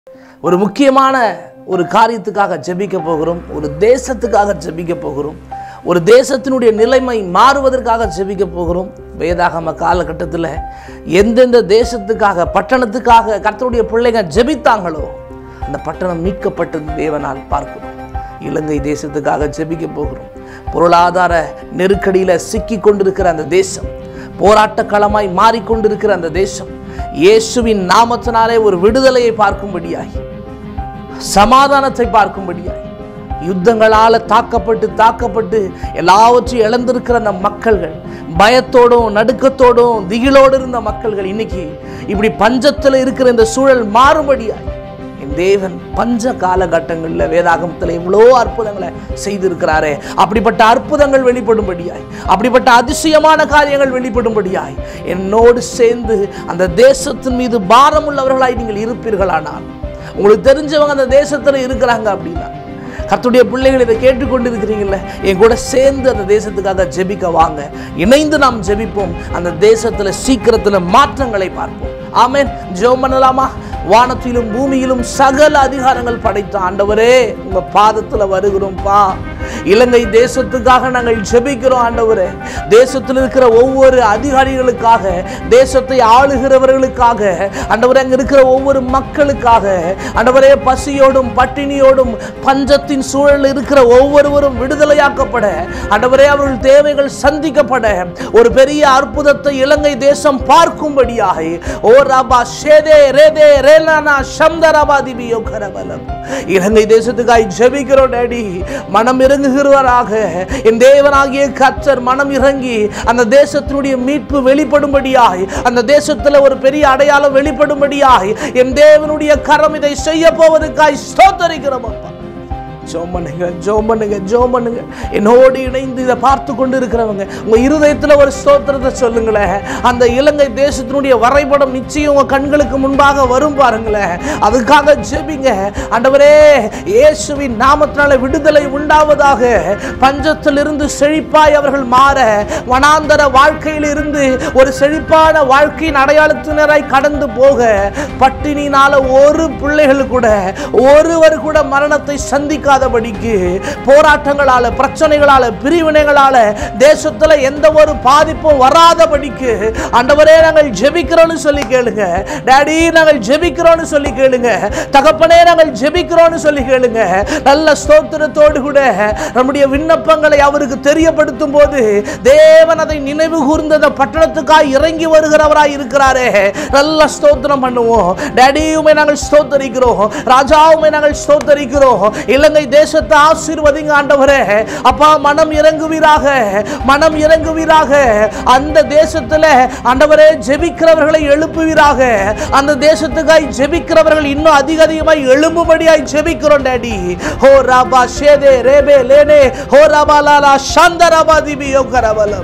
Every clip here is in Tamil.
ஒரு முக்கியமான ஒரு காரியத்துக்காக ஜெபிக்க போகிறோம் ஒரு தேசத்துக்காக ஜெபிக்க போகிறோம் ஒரு தேசத்தினுடைய நிலைமை மாறுவதற்காக ஜெபிக்க போகிறோம் வேதாகம காலகட்டத்தில் எந்தெந்த தேசத்துக்காக பட்டணத்துக்காக கர்த்தருடைய பிள்ளைங்க ஜெபித்தாங்களோ அந்த பட்டணம் மீட்கப்பட்டது தேவனால் பார்க்கிறோம் இலங்கை தேசத்துக்காக ஜெபிக்க போகிறோம் பொருளாதார நெருக்கடியில் சிக்கி கொண்டிருக்கிற அந்த தேசம் போராட்ட களமாய் மாறிக்கொண்டிருக்கிற அந்த தேசம் இயேசுவின் நாமத்தினாலே ஒரு விடுதலையை பார்க்கும்படியாய் சமாதானத்தை பார்க்கும்படியாய் யுத்தங்களால் தாக்கப்பட்டு தாக்கப்பட்டு எல்லாவற்றையும் இழந்திருக்கிற அந்த மக்கள்கள் பயத்தோடும் நடுக்கத்தோடும் திகிலோடு இருந்த மக்கள்கள் இன்னைக்கு இப்படி பஞ்சத்தில் இருக்கிற இந்த சூழல் மாறும்படியாய் என் தேவன் பஞ்ச காலகட்டங்களில் வேதாகமத்தில் எவ்வளோ அற்புதங்களை செய்திருக்கிறாரே அப்படிப்பட்ட அற்புதங்கள் வெளிப்படும்படியாய் அப்படிப்பட்ட அதிசயமான காரியங்கள் வெளிப்படும்படியாய் என்னோடு சேர்ந்து அந்த தேசத்தின் மீது பாரம் உள்ளவர்களாய் நீங்கள் இருப்பீர்களானால் உங்களுக்கு தெரிஞ்சவங்க அந்த தேசத்தில் இருக்கிறாங்க அப்படின்னா கர்த்தருடைய பிள்ளைகள் இதை கேட்டுக்கொண்டு இருக்கிறீங்கல்ல என் கூட சேர்ந்து அந்த தேசத்துக்காக ஜெபிக்க வாங்க இணைந்து நாம் ஜெபிப்போம் அந்த தேசத்தில் சீக்கிரத்தில் மாற்றங்களை பார்ப்போம் ஆமென் ஜெபம் பண்ணலாமா வானத்திலும் பூமியிலும் சகல அதிகாரங்கள் படைத்த ஆண்டவரே உங்க பாதத்துல வருகிறோம்ப்பா இலங்கை தேசத்துக்காக நாங்கள் ஜெபிக்கிறோம் ஆண்டவரே தேசத்தில் இருக்கிற ஒவ்வொரு அதிகாரிகளுக்காக தேசத்தை ஆளுகிறவர்களுக்காக ஆண்டவரே அங்க இருக்கிற ஒவ்வொரு மக்களுக்காக ஆண்டவரே பசியோடும் பட்டினியோடும் பஞ்சத்தின் சூழல் இருக்கிற ஒவ்வொருவரும் விடுதலையாக்கப்பட ஆண்டவரே அவர்கள் தேவைகள் சந்திக்கப்பட ஒரு பெரிய அற்புதத்தை இலங்கை தேசம் பார்க்கும்படியாக ஓ ராபா ஷேதே ரேதே ரேலானா சம்தரபா திபியோ கரபலம் இலங்கை தேசத்துக்காய் ஜெபிக்கிறோம் டேடி மனம் இறங்குகிறவராக என் தேவனாகிய கர்த்தர் மனம் இறங்கி அந்த தேசத்தினுடைய மீட்பு வெளிப்படும்படியாய் அந்த தேசத்துல ஒரு பெரிய அடையாளம் வெளிப்படும்படியாய் என் தேவனுடைய கரம் இதை செய்ய போவதற்காய் ஸ்தோத்தரிக்கிறோம் அப்பா ஜோம் பண்ணுங்க ஜோம் பண்ணுங்க ஜோம் பண்ணுங்க என்னோடு இணைந்து இதை பார்த்து கொண்டு இருக்கிறவங்க உங்க இருதயத்துல ஒரு ஸ்தோத்திரத்தை சொல்லுங்களேன் அந்த இலங்கை தேசத்தினுடைய வரைபடம் நிச்சயம் உங்க கண்களுக்கு முன்பாக வரும் பாருங்களேன் அதுக்காக ஜெபிங்க ஆண்டவரே இயேசுவின் நாமத்தினால விடுதலை உண்டாவதாக பஞ்சத்திலிருந்து செழிப்பாய் அவர்கள் மாற வனாந்தர வாழ்க்கையில் இருந்து ஒரு செழிப்பான வாழ்க்கையின் அடையாளத்தினராய் கடந்து போக பட்டினினால ஒரு பிள்ளைகள் கூட ஒருவர் கூட மரணத்தை சந்திக்காதபடிக்கு போராட்டங்களால பிரச்சனைகளால பிரிவினைகளால தேசத்துல எந்த ஒரு பாதிப்பும் வராதபடிக்கு ஆண்டவரே நாங்கள் ஜெபிக்கிறோம்னு சொல்லி கேளுங்க டாடி நாங்கள் ஜெபிக்கிறோம்னு சொல்லி கேளுங்க தகப்பனே நாங்கள் ஜெபிக்கிறோம்னு சொல்லி கேளுங்க நல்ல ஸ்தோத்திரத்தோடு கூட நம்முடைய விண்ணப்பங்களை அவருக்கு தெரியப்படுத்தும் போது தேவன் அதை நினைவு கூர்ந்த அந்த பட்டணத்துக்காய் இறங்கி வருகிறவராய் இருக்கிறாரே நல்ல ஸ்தோத்திரம் பண்ணுவோம் டேடியுமே நாங்கள் ஸ்தோத்தரிக்கிறோம் ராஜாவுமே நாங்கள் ஸ்தோத்தரிக்கிறோம் இலங்கை தேசத்தை ஆசீர்வதிங்க ஆண்டவரே அப்பா மனம் இறங்குவீராக மனம் இறங்குவீராக அந்த தேசத்துல ஆண்டவரே ஜெபிக்கிறவர்களை எழுப்புவீராக அந்த தேசத்துக்காய் ஜெபிக்கிறவர்கள் இன்னும் அதிக அதிகமாய் எழும்பும்படியாய் ஜெபிக்கிறோம் டாடி ஹோ ராபா ஷேதே ரேபே லேனே ஹோ ராபா லாலா சந்தரபா திபியோ கரபலம்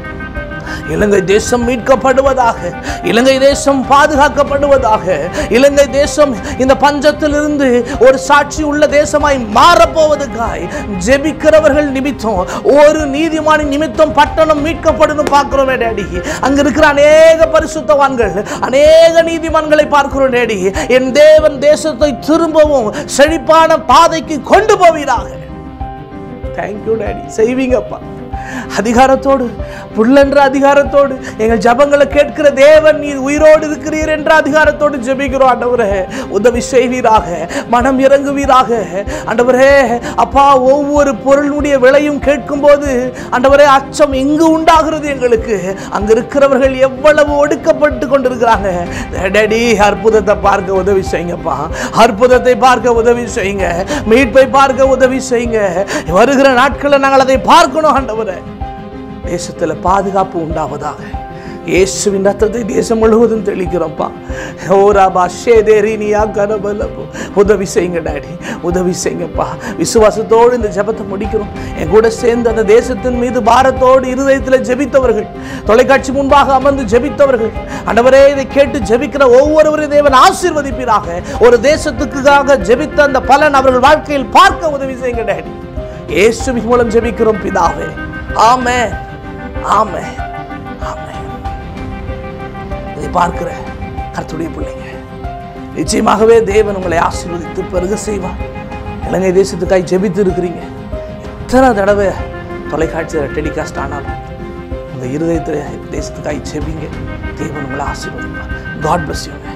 இலங்கை தேசம் மீட்கப்படுவதாக இலங்கை தேசம் பாதுகாக்கப்படுவதாக இலங்கை தேசம் இந்த பஞ்சத்திலிருந்து ஒரு சாட்சி உள்ள தேசமாய் மாறப்போவதற்காய் ஜெபிக்கிறவர்கள் நிமித்தம் ஒரு நீதிமானின் நிமித்தம் பட்டணம் மீட்கப்படும் பார்க்கிறோமே டேடி அங்க இருக்கிற அநேக பரிசுத்தவான்கள் அநேக நீதிமான்களை பார்க்கிறோம் டேடி என் தேவன் தேசத்தை திரும்பவும் செழிப்பான பாதைக்கு கொண்டு போவீராக தேங்க்யூ டேடி செய்வீங்கப்பா அதிகாரத்தோடு புல்லென்ற அதிகாரத்தோடு எங்கள் ஜபங்களை கேட்கிற தேவன் நீர் உயிரோடு இருக்கிறீர் என்ற அதிகாரத்தோடு ஜெபிக்கிறோம் ஆண்டவரே உதவி செய்வீராக மனம் இறங்குவீராக ஆண்டவரே அப்பா ஒவ்வொரு பொருளுடைய விலையும் கேட்கும்போது ஆண்டவரே அச்சம் எங்கு உண்டாகிறது எங்களுக்கு அங்க இருக்கிறவர்கள் எவ்வளவு ஒடுக்கப்பட்டு கொண்டிருக்கிறாங்க டேடி அற்புதத்தை பார்க்க உதவி செய்யுங்கப்பா அற்புதத்தை பார்க்க உதவி செய்யுங்க மீட்பை பார்க்க உதவி செய்யுங்க வருகிற நாட்களில் நாங்கள் அதை பார்க்கணும் ஆண்டவரே தேசத்தில் பாதுகாப்பு உண்டாவதாக இயேசுவின் ரத்தத்தை தேசம் முழுவதும் தெளிக்கிறோம்ப்பா ஓராபா ஷேதேரினியா கரபலபு உதவி செய்யுங்க டாடி உதவி செய்யுங்கப்பா விசுவாசத்தோடு இந்த ஜெபத்தை முடிக்கிறோம் என் கூட சேர்ந்து அந்த தேசத்தின் மீது பாரத்தோடு இருதயத்தில் ஜெபித்தவர்கள் தொலைக்காட்சி முன்பாக அமர்ந்து ஜெபித்தவர்கள் ஆண்டவரே இதை கேட்டு ஜெபிக்கிற ஒவ்வொருவரையும் தேவன் ஆசீர்வதிப்பீராக ஒரு தேசத்துக்காக ஜெபித்த அந்த பலன் அவர்கள் வாழ்க்கையில் பார்க்க உதவி செய்யுங்க டாடி இயேசுவின் மூலம் ஜெபிக்கிறோம் பிதாவே ஆமே ஆமே ஆமே இதை பார்க்கிற கர்த்தருடைய பிள்ளைங்க நிச்சயமாகவே தேவன் உங்களை ஆசீர்வதித்து பெருக செய்வார் இலங்கை தேசத்துக்காய் ஜெபித்து இருக்கிறீங்க எத்தனை தடவை தொலைக்காட்சியில் டெலிகாஸ்ட் ஆனாலும் உங்கள் இருதயத்தில் தேசத்துக்காய் ஜெபிங்க தேவன் உங்களை ஆசீர்வதிப்பார் காட் பிளஸ் யூ